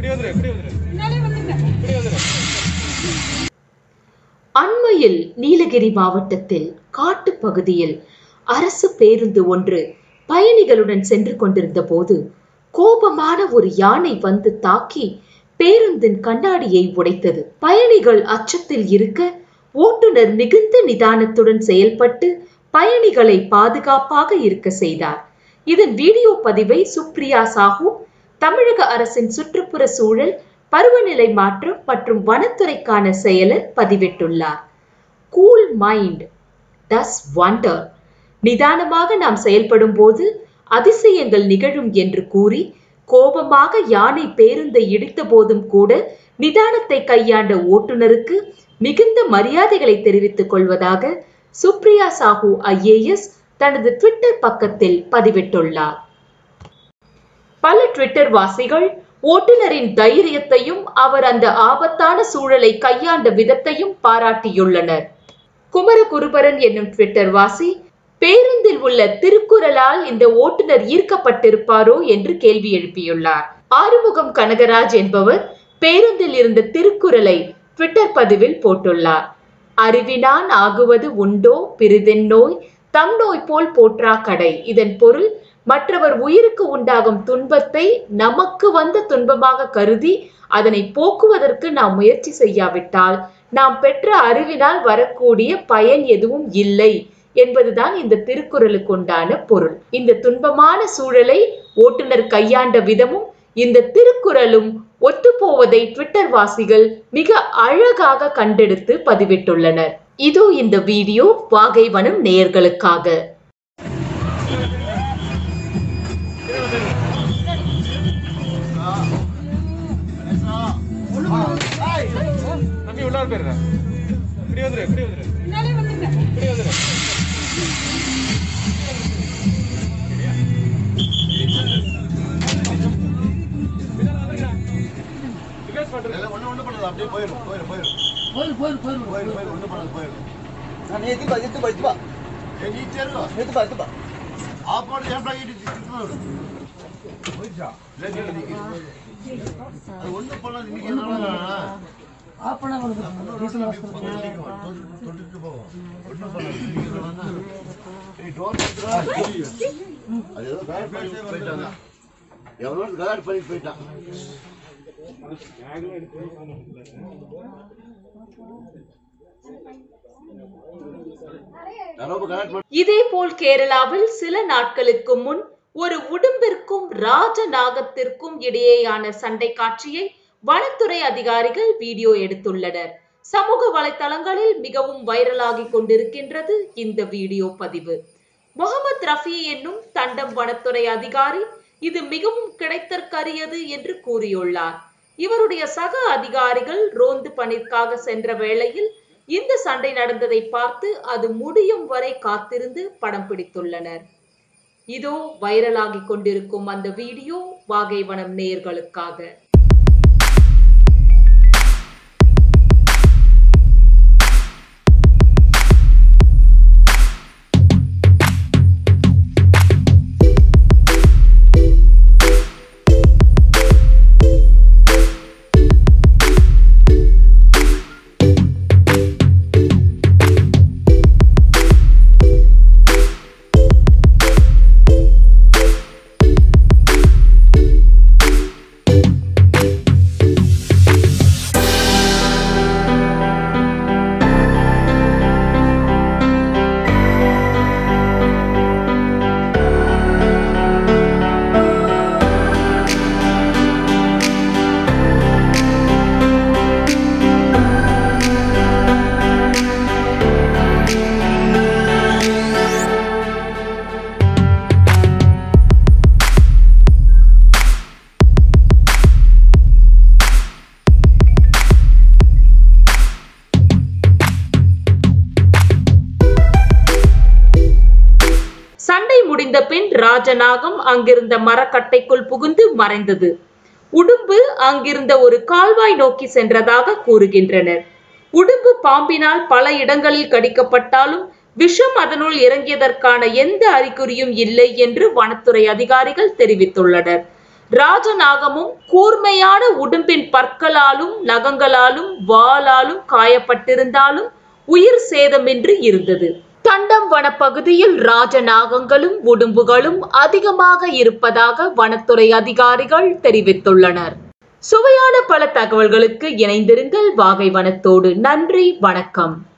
அண்மையில் நீலகிரி மாவட்டத்தில் காட்டுப் பகுதியில் அரசு பேருந்து ஒன்று பயணிகளுடன் சென்று கொண்டிருந்த போது கோபமான ஒரு யானை வந்து தாக்கி பேருந்தின் கண்ணாடியை உடைத்தது பயணிகள் அச்சத்தில் இருக்க ஓட்டுநர் மிகுந்த நிதானத்துடன் செயல்பட்டு பயணிகளை பாதுகாப்பாக இருக்க செய்தார் இதன் வீடியோ பதிவை சுப்ரியா சாஹூ தமிழக அரசின் சுற்றுப்புற சூழல் பருவநிலை மாற்றம் மற்றும் வனத்துறைக்கான செயலர் பதிவிட்டுள்ளார் கூல் மைண்ட் டஸ் வண்டர் நிதானமாக நாம் செயல்படும் போது அதிசயங்கள் நிகழும் என்று கூறி கோபமாக யானை பேருந்தை இடித்த போதும் கூட நிதானத்தை கையாண்ட ஓட்டுநருக்கு மிகுந்த மரியாதைகளை தெரிவித்துக் கொள்வதாக சுப்ரியா சாஹூ ஐஏஎஸ் தனது ட்விட்டர் பக்கத்தில் பதிவிட்டுள்ளார் பல ட்விட்டர் வாசிகள் ஓட்டுநரின் தைரியத்தையும் அவர் அந்த ஆபத்தான சூழலை கையாண்ட விதத்தையும் பாராட்டியுள்ளனர் குமரகுருபரன் என்னும் ட்விட்டர் வாசி பேருந்தில் உள்ள திருக்குறளால் இந்த ஓட்டுநர் ஈர்க்கப்பட்டிருப்பாரோ என்று கேள்வி எழுப்பியுள்ளார் ஆறுமுகம் கனகராஜ் என்பவர் பேருந்தில் இருந்த திருக்குறளை ட்விட்டர் பதிவில் போட்டுள்ளார் அறிவினான் ஆகுவது உண்டோ பிரிதென் நோய் தம் நோய் போல் போற்றா கடை இதன் பொருள் மற்றவர் உயிருக்கு உண்டாகும் துன்பத்தை நமக்கு வந்த துன்பமாக கருதி அதனை போக்குவதற்கு நாம் முயற்சி செய்யாவிட்டால் நாம் பெற்ற அறிவினால் வரக்கூடிய பயன் எதுவும் இல்லை என்பதுதான் இந்த திருக்குறளுக்கு உண்டான பொருள் இந்த துன்பமான சூழலை ஓட்டுநர் கையாண்ட விதமும் இந்த திருக்குறளும் ஒத்துப்போவதை ட்விட்டர் வாசிகள் மிக அழகாக கண்டெடுத்து பதிவிட்டுள்ளனர் இதோ இந்த வீடியோ வாகைவனம் நேயர்களுக்காக தம்பி உள்ளார போயிடுறேன் இப்படி வந்துரு இப்படி வந்துரு இப்படி வந்துரு ரிவர்ஸ் பண்றது ஒண்ணு ஒண்ணு பண்ணாது அப்படியே போயிடும் போயிடும் போயிடும் போயிரு போயிரு போயிரு போயிடும் போயிடும் ஒண்ணு பண்ணாது போயிடும் நான் எத்துப்பா எத்துப்பா எத்துப்பா ஏய், நீ சேருவா எத்துப்பா எத்துப்பா ஆஃப் பண்ணி சேஃப்டா ஈட்டி திட்டு விடும் போயிடுச்சா இல்லை நீ நிக்கு. அது ஒண்ணு பண்ணாது நீங்க என்ன ஆஃப் பண்ணா கொடுக்குறேன் டீசல் வாசல் தொட்டுட்டு போவோம் ஒண்ணும் பண்ணாது நீங்க என்னன்னா, ஏய், door திறந்துடா. அது ஏதோ கலர் பண்ணி போயிட்டாங்க எவனோ கலர் பண்ணி போயிட்டான் யாரோ கலர் பண்ணி இதேபோல் கேரளாவில் சில நாட்களுக்கு முன் ஒரு உடும்பிற்கும் ராஜநாகத்திற்கும் இடையேயான சண்டை காட்சியை வனத்துறை அதிகாரிகள் வீடியோ எடுத்துள்ளனர் சமூக வலைத்தளங்களில் மிகவும் வைரலாகி கொண்டிருக்கின்றது இந்த வீடியோ பதிவு முகமது ரஃபி என்னும் தண்டம் வனத்துறை அதிகாரி இது மிகவும் கிடைத்தற்கரியது என்று கூறியுள்ளார் இவருடைய சக அதிகாரிகள் ரோந்து பணிக்காக சென்ற வேளையில் இந்த சண்டை நடந்ததை பார்த்து அது முடியும் வரை காத்திருந்து படம் பிடித்துள்ளனர் இதோ வைரலாகிக் கொண்டிருக்கும் அந்த வீடியோ வாகைவனம் நேயர்களுக்காக சண்டை முடிந்த பின் ராஜநாகம் அங்கிருந்த மரக்கட்டைக்குள் புகுந்து மறைந்தது உடும்பு அங்கிருந்த ஒரு கால்வாய் நோக்கி சென்றதாக கூறுகின்றனர் உடும்பு பாம்பினால் பல இடங்களில் கடிக்கப்பட்டாலும் விஷம் அதனுள் இறங்கியதற்கான எந்த அறிகுறியும் இல்லை என்று வனத்துறை அதிகாரிகள் தெரிவித்துள்ளனர் ராஜநாகமும் கூர்மையான உடும்பின் பற்களாலும் நகங்களாலும் வாளாலும் காயப்பட்டிருந்தாலும் உயிர் சேதமின்றி இருந்தது தண்டம் வனப்பகுதியில் ராஜநாகங்களும் உடும்புகளும் அதிகமாக இருப்பதாக வனத்துறை அதிகாரிகள் தெரிவித்துள்ளனர் சுவையான பல தகவல்களுக்கு இணைந்திருங்கள் வாகை வனத்தோடு நன்றி வணக்கம்